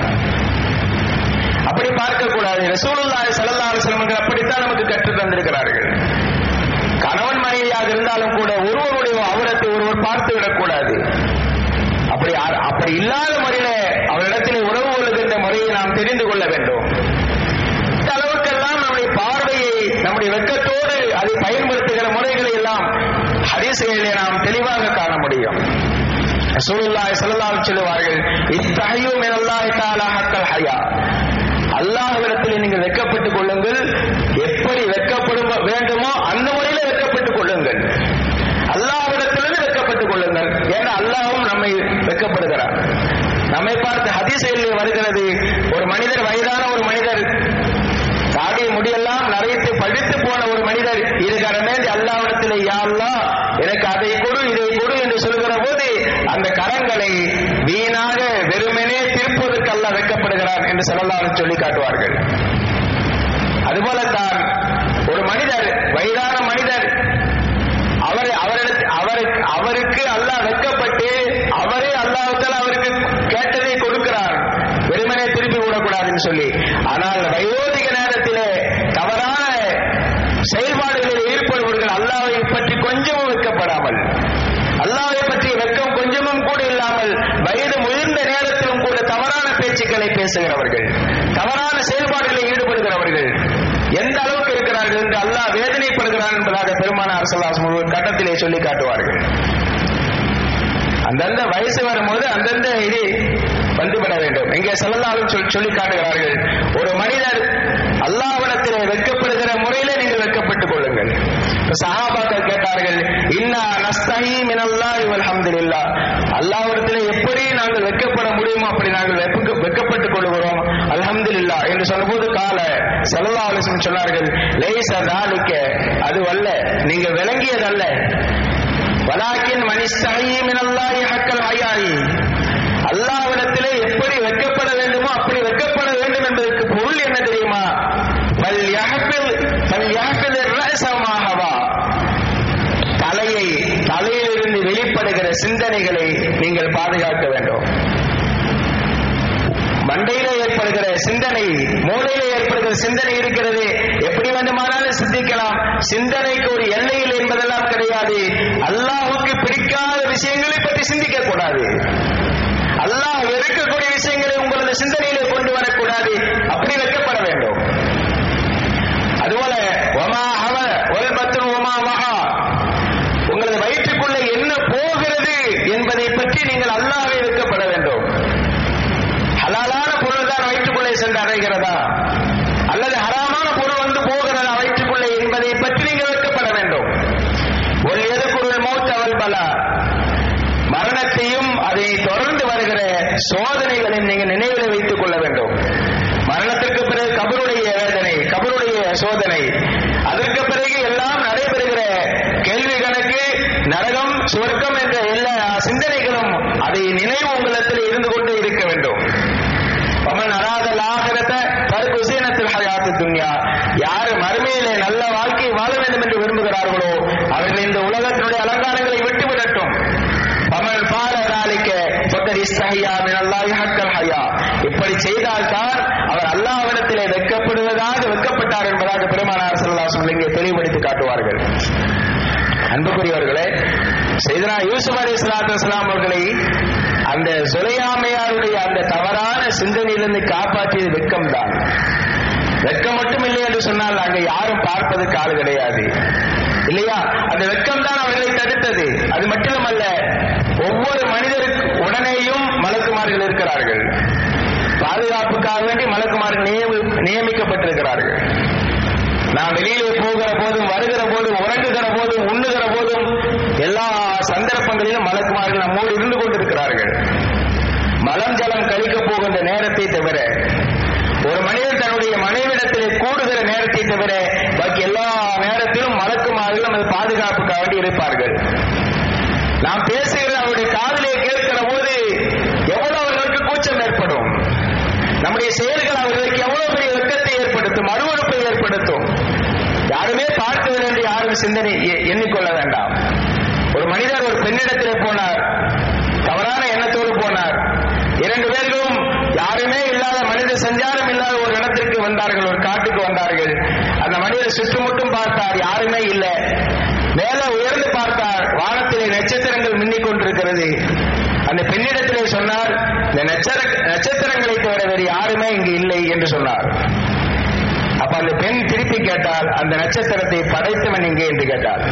அப்படி பார்க்க கூடாது ரசூலுல்லாஹி ஸல்லல்லாஹு அலைஹி வஸல்லம் அப்படித்தான் நமக்கு கற்றுத் தந்திருக்கிறார்கள் கணவன் மனைவியாக இருந்தாலும் கூட ஒருவருடைய அவரத்தை ஒருவர் பார்த்து விடக்கூடாது அப்படி அ- அப்படி இல்லாத முறையில அவரிடத்தில் உறவு கொள்ளுகின்ற முறையை நாம் தெரிந்து கொள்ள வேண்டும் இந்த அளவுக்கெல்லாம் நம்முடைய பார்வையை நம்முடைய வெட்கத்தோடு அதை பயன்படுத்துகிற முறைகளை எல்லாம் ஹதீசுகளிலே நாம் தெளிவாக காண முடியும் ரசூலுல்லாஹி ஸல்லல்லாஹு அலைஹி சொல்லுவார்கள் இத்தஹயு மினல்லாஹி தஆலா ஹக்கல் ஹயா அல்லாஹ்விடத்தில் நீங்கள் வெட்கப்பட்டுக் கொள்ளுங்கள் எப்படி வெட்கப்படும் வேண்டுமோ அந்த முறையில வெட்கப்பட்டுக் கொள்ளுங்கள் அல்லாஹ்விடத்திலிருந்து வெட்கப்பட்டுக் கொள்ளுங்கள் ஏன்னா அல்லாஹ்வும் நம்மை வெட்கப்படுகிறார் நம்மை பார்த்து ஹதீஸில் வருகிறது ஒரு மனிதர் வயதான ஒரு மனிதர் தாடி முடியெல்லாம் நரைத்து பழுத்து போன ஒரு மனிதர் இது கரமேந்தி அல்லாவிடத்தில் யா அல்லாஹ் எனக்கு அதை கொடு இதை கொடு என்று சொல்கிற போது அந்த கரங்களை வீணாக வெறுமனே திருப்பதற்கு அல்லாஹ் வைக்கப்படுகிறார் என்று சொல்லலாம் சொல்லி காட்டுவார்கள் அதுபோலத்தான் ஒரு மனிதர் வயதான மனிதர் அவர் அவரிடத்து அவருக்கு அவருக்கு அல்லாஹ் வெட்கப்பட்டு அவரே அல்லாஹால அவருக்கு கேட்டதை கொடுக்கிறார் வெறுமனே திருப்பி விடக்கூடாதுன்னு சொல்லி ஆனால் வயோதிக நேரத்திலே தவறான செயல்பாடுகளில் ஈடுபடுபவர்கள் அல்லாஹ்வை பற்றி கொஞ்சமும் வெட்கப்படாமல் அல்லாஹ்வை பற்றிய வெட்கம் கொஞ்சமும் கூட இல்லாமல் வயது முதிர்ந்த நேரத்திலும் கூட தவறான பேச்சுக்களை பேசுகிறவர்கள் தவறான செயல்பாடுகளில் ஈடுபடுகிறவர்கள் எந்த அளவுக்கு இருக்கிறார்கள் என்று அல்லாஹ் வேதனைப்படுகிறான் என்பதாக பெருமான அரசலாசம் ஒரு கட்டத்திலே சொல்லி காட்டுவார்கள் அந்தந்த வயசு வரும்போது அந்தந்த இது வந்துவிட வேண்டும் இங்கே செல்லலாலும் சொல்லி சொல்லி காட்டுகிறார்கள் ஒரு மனிதர் அல்லாஹ்விடத்திலே வெட்கப்படுகிற முறையிலே நீங்கள் வெட்கப்பட்டுக் கொள்ளுங்கள் இப்ப சஹாபாக்கள் கேட்டார்கள் இன்னா நஸ்தஹி மினல்லாஹி வல்ஹம்துலில்லாஹ் அல்லாஹ்விடத்திலே எப்படி நாங்கள் வெட்கப்பட முடியுமோ அப்படி நாங்கள் வெட்க- வெட்கப்பட்டுக் கொள்கிறோம் அல்ஹம்துலில்லாஹ் என்று சொன்னபோது கால ஸல்லல்லாஹு அலைஹி வஸல்லம் சொன்னார்கள் லைஸ தாலிக்க அது அல்ல நீங்க விளங்கியதல்ல வலாக்கின் மனிஸ்தஹி மினல்லாஹி ஹக்கல் ஹயாயி அல்லாஹ்விடத்திலே எப்படி வெட்கப்பட வேண்டுமோ அப்படி வெட்கப்பட வேண்டும் என்பதற்கு பொருள் என்ன தெரியுமா பல் யஹ்பில் பல் யஹ்பில் ரஸமாஹவா தலையை தலையிலிருந்து வெளிப்படுகிற சிந்தனைகளை நீங்கள் பாதுகாக்க வேண்டும் மண்டையில ஏற்படுகிற சிந்தனை மூளையில ஏற்படுகிற சிந்தனை இருக்கிறது எப்படி வேண்டுமானாலும் சிந்திக்கலாம் சிந்தனைக்கு ஒரு எல்லையில் என்பதெல்லாம் கிடையாது அல்லாஹுக்கு பிடிக்காத விஷயங்களை பற்றி சிந்திக்க கூடாது அல்லாஹ் வெறுக்கக்கூடிய விஷயங்களை உங்களது சிந்தனையிலே கொண்டு வரக்கூடாது அப்படி வைக்கப்பட வேண்டும் அதுபோல ஒமா ஹவ ஒல் பத்ரு ஒமா மகா உங்களது வயிற்றுக்குள்ள என்ன போகிறது என்பதை பற்றி நீங்கள் அல்லாஹ்வை வைக்கப்பட வேண்டும் ஹலாலான பொருள் தான் வயிற்றுக்குள்ளே சென்று அடைகிறதா அல்லது ஹராமான பொருள் வந்து போகிறதா வயிற்றுக்குள்ளே என்பதை பற்றி நீங்கள் வைக்கப்பட வேண்டும் ஒரு எதுக்குள் மௌத் அவல் பலா மரணத்தையும் அதை தொடர்ந்து வருகிற சோதனைகளையும் நீங்கள் நினைவில் வைத்துக் கொள்ள வேண்டும் மரணத்திற்கு பிறகு கபருடைய வேதனை கபருடைய சோதனை அதற்கு பிறகு எல்லாம் நடைபெறுகிற கேள்வி கணக்கு நரகம் சுவர்க்கம் என்ற எல்லா சிந்தனைகளும் அதை நினைவு உங்களிடத்தில் இருந்து கொண்டே இருக்க வேண்டும் அவன் அராதல் ஆகிறத பருகுசீனத்தில் ஹயாத்து துன்யா யார் மறுமையிலே நல்ல வாழ்க்கை வாழ வேண்டும் என்று விரும்புகிறார்களோ அவர்கள் இந்த உலகத்தினுடைய அலங்காரங்களை விட்டு விடட்டும் அவன் பால நாளிக்க பக்கர் இஸ்ஹையா மின் அல்லாஹி ஹக்கல் ஹயா இப்படி செய்தால்தான் அவர் அல்லாஹ்விடத்திலே வெட்கப்படுவதாக வெட்கப்பட்டார் என்பதாக பெருமானார் ஸல்லல்லாஹு அலைஹி இங்கே தெளிவுபடுத்தி காட்டுவார்கள் அன்புக்குரியவர்களே செய்தனா யூசுப் அலி இஸ்லாத்து வஸ்லாம் அவர்களை அந்த சுலையாமையாருடைய அந்த தவறான சிந்தனையிலிருந்து காப்பாற்றியது வெக்கம் தான் வெக்கம் மட்டும் இல்லை என்று சொன்னால் அங்க யாரும் பார்ப்பதற்கு ஆள் கிடையாது இல்லையா அந்த வெக்கம் தான் அவர்களை தடுத்தது அது மட்டுமல்ல ஒவ்வொரு மனிதருக்கு உடனேயும் மலக்குமார்கள் இருக்கிறார்கள் பாதுகாப்புக்காக வேண்டி மலக்குமார்கள் நியமி- நியமிக்கப்பட்டிருக்கிறார்கள் நாம் வெளியிலே போகிற போதும் வருகிற போதும் உறங்குகிற போதும் உண்ணுகிற போதும் எல்லா சந்தர்ப்பங்களிலும் மலக்குமார்கள் நம்மோடு இருந்து கொண்டிருக்கிறார்கள் மலம் ஜலம் கழிக்க போகின்ற நேரத்தை தவிர ஒரு மனிதன் தன்னுடைய மனைவிடத்திலே கூடுகிற நேரத்தை தவிர பாக்கி எல்லா நேரத்திலும் மலக்குமார்கள் நமது பாதுகாப்புக்காக வேண்டி இருப்பார்கள் நாம் பேசுகிற அவருடைய காதிலே கேட்கிற போது எவ்வளவு அவர்களுக்கு கூச்சம் ஏற்படும் நம்முடைய செயல்கள் அவர்களுக்கு எவ்வளவு பெரிய வெட்கத்தை ஏற்படுத்தும் அருவறுப்பை ஏற்படுத்தும் யாருமே பார்க்கவில்லை என்று யாரும் சிந்தனை எ- எண்ணிக்கொள்ள வேண்டாம் ஒரு மனிதர் ஒரு பெண்ணிடத்திலே போனார் தவறான எண்ணத்தோடு போனார் இரண்டு பேர்களும் யாருமே இல்லாத மனித சஞ்சாரம் இல்லாத ஒரு இடத்திற்கு வந்தார்கள் ஒரு காட்டுக்கு வந்தார்கள் அந்த மனிதர் சுற்றுமுட்டும் பார்த்தார் யாருமே இல்லை மேலே உயர்ந்து பார்த்தார் வானத்திலே நட்சத்திரங்கள் மின்னிக் கொண்டிருக்கிறது அந்த பெண்ணிடத்திலே சொன்னார் இந்த நட்சத்திர நட்சத்திரங்களை தவிர வேறு யாருமே இங்கு இல்லை என்று சொன்னார் அப்ப அந்த பெண் திருப்பி கேட்டால் அந்த நட்சத்திரத்தை படைத்தவன் எங்கே என்று கேட்டாள்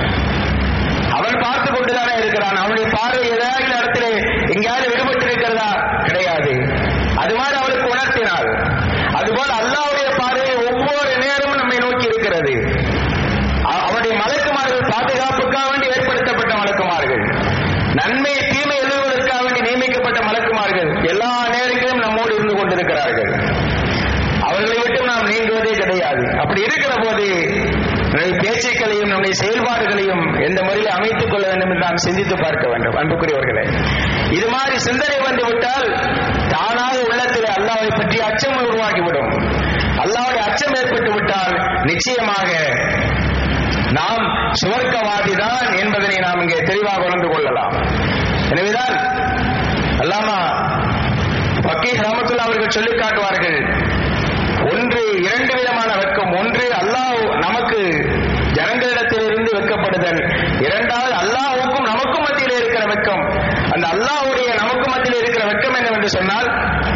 அவன் பார்த்து கொண்டுதானே இருக்கிறான் அவனுடைய பார்வை ஏதாவது இடத்துல எங்கேயாவது விடுபட்டு இருக்கிறதா கிடையாது அது மாதிரி அவளுக்கு உணர்த்தினாள் அதுபோல் அல்லாவுடைய பார்வை ஒவ்வொரு நேரமும் நம்மை நோக்கி இருக்கிறது அ- அவருடைய மலக்குமார்கள் பாதுகாப்புக்காக வேண்டி ஏற்படுத்தப்பட்ட மலக்குமார்கள் நன்மை தீமை எழுதுவதற்காக வேண்டி நியமிக்கப்பட்ட மலக்குமார்கள் எல்லா நேரங்களிலும் நம்மோடு இருந்து கொண்டிருக்கிறார்கள் அவர்களை விட்டு நாம் நீங்குவதே கிடையாது அப்படி இருக்கிற போது நம்முடைய பேச்சுக்களையும் நம்முடைய செயல்பாடுகளையும் எந்த முறையில் அமைத்துக் கொள்ள வேண்டும் என்று நாம் சிந்தித்து பார்க்க வேண்டும் அன்புக்குரியவர்களே இது மாதிரி சிந்தனை வந்து விட்டால் தானாக உள்ளத்தில் அல்லாவை பற்றி அச்சம் உருவாகிவிடும் அல்லாவுடைய அச்சம் ஏற்பட்டு விட்டால் நிச்சயமாக நாம் சுவர்க்கவாதிதான் என்பதனை நாம் இங்கே தெளிவாக உணர்ந்து கொள்ளலாம் எனவேதான் அல்லாமா பக்கீர் ரஹமத்துல்லா அவர்கள் சொல்லிக் காட்டுவார்கள் ஒன்று இரண்டு விதமான வெட்கம் ஒன்று அல்லாஹ் நமக்கு ஜனங்களிடத்திலிருந்து வெட்கப்படுதல் இரண்டாவது அல்லாஹ்வுக்கும் நமக்கும் மத்தியில் இருக்கிற வெட்கம் அந்த அல்லாஹ்வுடைய நமக்கு மத்தியில் இருக்கிற வெட்கம் என்னவென்று சொன்னால்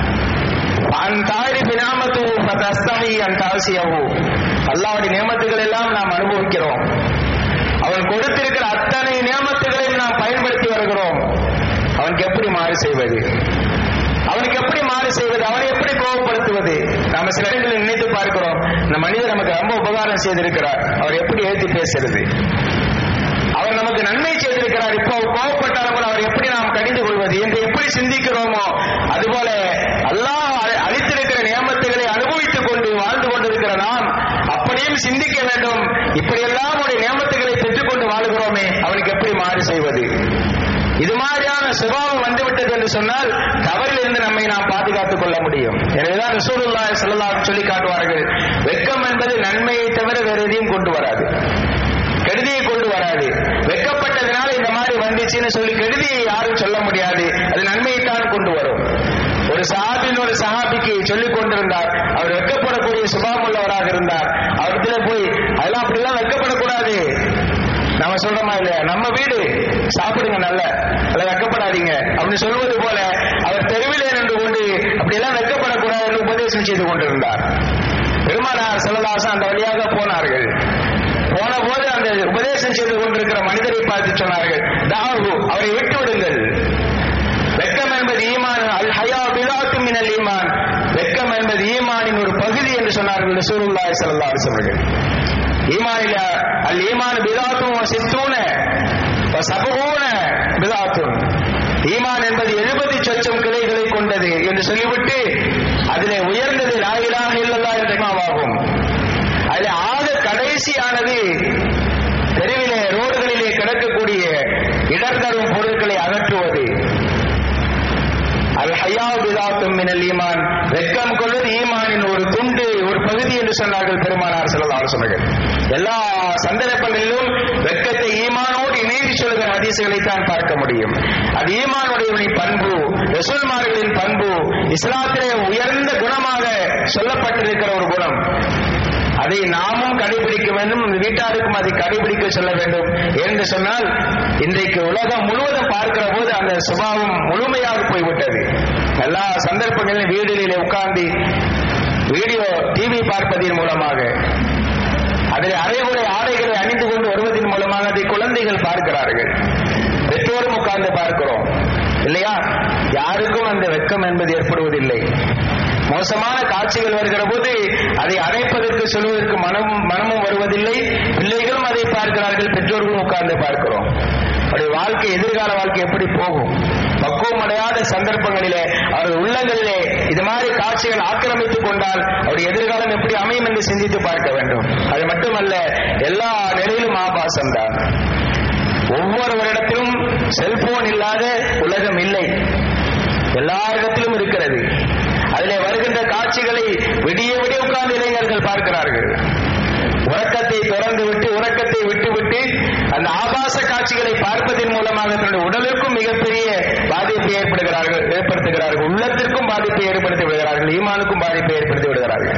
அன் தாரி பினாமத்து ஃபதஸ்தஹி அன் தாசியஹு அல்லாஹ்வுடைய நியமத்துகள் எல்லாம் நாம் அனுபவிக்கிறோம் அவன் கொடுத்திருக்கிற அத்தனை நியமத்துகளையும் நாம் பயன்படுத்தி வருகிறோம் அவனுக்கு எப்படி மாறு செய்வது அவனுக்கு எப்படி மாறு செய்வது அவனை எப்படி கோபப்படுத்துவது நாம சில இடங்களில் நினைத்து பார்க்கிறோம் இந்த மனிதர் நமக்கு ரொம்ப உபகாரம் செய்திருக்கிறார் அவர் எப்படி ஏற்றி பேசுறது அவர் நமக்கு நன்மை செய்திருக்கிறார் இப்போ அவர் கோபப்பட்டாலும் கூட அவர் எப்படி நாம் கடிந்து கொள்வது என்று எப்படி சிந்திக்கிறோமோ அதுபோல அல்லாஹ் அ- அளித்திருக்கிற நியமத்துகளை அனுபவித்துக் கொண்டு வாழ்ந்து கொண்டிருக்கிற நாம் அப்படியும் சிந்திக்க வேண்டும் இப்படியெல்லாம் உடைய நியமத்துகளை பெற்றுக்கொண்டு வாழுகிறோமே அவனுக்கு எப்படி மாறு செய்வது இது மாதிரியான சுபாவம் வந்துவிட்டது என்று சொன்னால் தவறில் இருந்து நம்மை நாம் பாதுகாத்துக் கொள்ள முடியும் எனவேதான் ரசூலுல்லாஹி ஸல்லல்லாஹு அலைஹி சொல்லி காட்டுவார்கள் வெட்கம் என்பது நன்மையை தவிர வேற எதையும் கொண்டு வராது கெடுதியை கொண்டு வராது வெட்கப்பட்டதுனால இந்த மாதிரி வந்துச்சுன்னு சொல்லி கெடுதியை யாரும் சொல்ல முடியாது அது நன்மையைத்தான் கொண்டு வரும் ஒரு சஹாபின் ஒரு சஹாபிக்கு சொல்லிக் கொண்டிருந்தார் அவர் வெட்கப்படக்கூடிய சுபாவம் உள்ளவராக இருந்தார் அவர்கிட்ட போய் அதெல்லாம் அப்படிலாம் வெட்கப்படக்கூடாது நம்ம சொல்றோமா இல்லையா நம்ம வீடு சாப்பிடுங்க நல்ல அல்ல வெக்கப்படாதீங்க அப்படின்னு சொல்வது போல அவர் தெருவிலே நின்று கொண்டு அப்படியெல்லாம் வெக்கப்படக்கூடாது என்று உபதேசம் செய்து கொண்டிருந்தார் பெருமானார் செல்லலாசம் அந்த வழியாக போனார்கள் போன போது அந்த உபதேசம் செய்து கொண்டிருக்கிற மனிதரை பார்த்து சொன்னார்கள் தாகு அவரை விட்டு விடுங்கள் வெக்கம் என்பது ஈமான் அல் ஹயா பிலாத்து மினல் ஈமான் வெக்கம் என்பது ஈமானின் ஒரு பகுதி என்று சொன்னார்கள் ரசூலுல்லாஹி ஸல்லல்லாஹு அலைஹி வஸல்லம் ஈமானில அல் ஈமான் பிலாத்தும் சித்தூன சபகூன பிலாத்தும் ஈமான் என்பது எழுபது சொச்சம் கிளைகளை கொண்டது என்று சொல்லிவிட்டு அதிலே உயர்ந்தது லாயிலாக இல்லல்லா என்ற இமாமாகும் அதில் ஆக கடைசியானது தெருவிலே ரோடுகளிலே கிடக்கக்கூடிய இடர் தரும் பொருட்களை அகற்றுவது அல் ஹயா பிதாத்தும் மினல் ஈமான் வெக்கம் கொள்வது ஈமானின் ஒரு துண்டு ஒரு பகுதி என்று சொன்னார்கள் பெருமானார் செல்லல் ஆலோசனைகள் எல்லா சந்தர்ப்பங்களிலும் வெக்கத்தை ஈமானோடு இணைந்து சொல்லுகிற ஹதீசுகளை தான் பார்க்க முடியும் அது ஈமானுடையவனின் பண்பு ரசூல்மார்களின் பண்பு இஸ்லாத்திலே உயர்ந்த குணமாக சொல்லப்பட்டிருக்கிற ஒரு குணம் அதை நாமும் கடைபிடிக்க வேண்டும் வீட்டாருக்கும் அதை கடைபிடிக்க சொல்ல வேண்டும் என்று சொன்னால் இன்றைக்கு உலகம் முழுவதும் பார்க்கிற போது அந்த சுபாவம் முழுமையாக போய்விட்டது எல்லா சந்தர்ப்பங்களிலும் வீடுகளிலே உட்கார்ந்து வீடியோ டிவி பார்ப்பதன் மூலமாக அதில் அரைகுறை ஆடைகளை அணிந்து கொண்டு வருவதன் மூலமாக அதை குழந்தைகள் பார்க்கிறார்கள் பெற்றோரும் உட்கார்ந்து பார்க்கிறோம் இல்லையா யாருக்கும் அந்த வெக்கம் என்பது ஏற்படுவதில்லை மோசமான காட்சிகள் வருகிற போது அதை அடைப்பதற்கு சொல்வதற்கு மனம் மனமும் வருவதில்லை பிள்ளைகளும் அதை பார்க்கிறார்கள் பெற்றோர்களும் உட்கார்ந்து பார்க்கிறோம் அவருடைய வாழ்க்கை எதிர்கால வாழ்க்கை எப்படி போகும் பக்குவம் அடையாத சந்தர்ப்பங்களிலே அவர்கள் உள்ளங்களிலே இது மாதிரி காட்சிகள் ஆக்கிரமித்துக் கொண்டால் அவருடைய எதிர்காலம் எப்படி அமையும் என்று சிந்தித்து பார்க்க வேண்டும் அது மட்டுமல்ல எல்லா நிலையிலும் ஆபாசம் தான் ஒவ்வொருவரிடத்திலும் செல்போன் இல்லாத உலகம் இல்லை எல்லா இடத்திலும் இருக்கிறது அதிலே வருகின்ற காட்சிகளை விடிய விடிய உட்கார்ந்து இளைஞர்கள் பார்க்கிறார்கள் உறக்கத்தை தொடர்ந்து விட்டு உறக்கத்தை விட்டுவிட்டு அந்த ஆபாச காட்சிகளை பார்ப்பதன் மூலமாக தன்னுடைய உடலுக்கும் மிகப்பெரிய பாதிப்பை ஏற்படுகிறார்கள் ஏற்படுத்துகிறார்கள் உள்ளத்திற்கும் பாதிப்பை ஏற்படுத்தி விடுகிறார்கள் ஈமானுக்கும் பாதிப்பை ஏற்படுத்தி விடுகிறார்கள்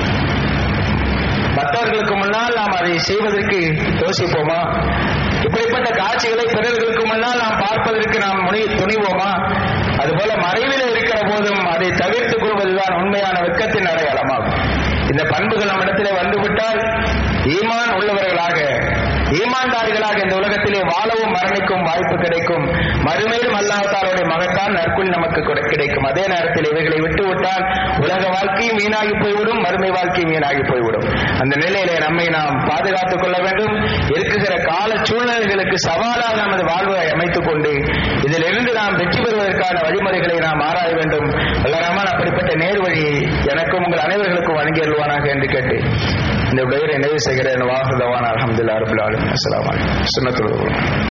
மற்றவர்களுக்கு முன்னால் நாம் அதை செய்வதற்கு யோசிப்போமா இப்படிப்பட்ட காட்சிகளை பிறர்களுக்கு முன்னால் நாம் பார்ப்பதற்கு நாம் முனை துணிவோமா அதுபோல மறைவில் இருக்கிற போதும் அதை தவிர்த்துக் கொள்வதுதான் உண்மையான வெக்கத்தின் அடையாளமாகும் இந்த பண்புகள் நம்மிடத்திலே வந்துவிட்டால் ஈமான் உள்ளவர்களாக ஈமான்தாரிகளாக இந்த உலகத்திலே வாழவும் மரணிக்கும் வாய்ப்பு கிடைக்கும் மறுமையிலும் அல்லாஹாலுடைய மகத்தான் நற்குள் நமக்கு கொட- கிடைக்கும் அதே நேரத்தில் இவைகளை விட்டுவிட்டால் உலக வாழ்க்கையும் வீணாகி போய்விடும் மறுமை வாழ்க்கையும் வீணாகி போய்விடும் அந்த நிலையிலே நம்மை நாம் பாதுகாத்துக் கொள்ள வேண்டும் இருக்குகிற கால சூழ்நிலைகளுக்கு சவாலாக நமது வாழ்வை அமைத்துக் கொண்டு இதிலிருந்து நாம் வெற்றி பெறுவதற்கான வழிமுறைகளை நாம் ஆராய வேண்டும் வல்லரமான் அப்படிப்பட்ட நேர்வழியை எனக்கும் உங்கள் அனைவர்களுக்கும் வழங்கி அருள்வானாக என்று கேட்டு இந்த உடைய நிறைவு செய்கிறேன் வாகுதவான் அலமதுல்லா ரபுல் ஆலம் அஸ்லாம் சுண்ணத்துள்ள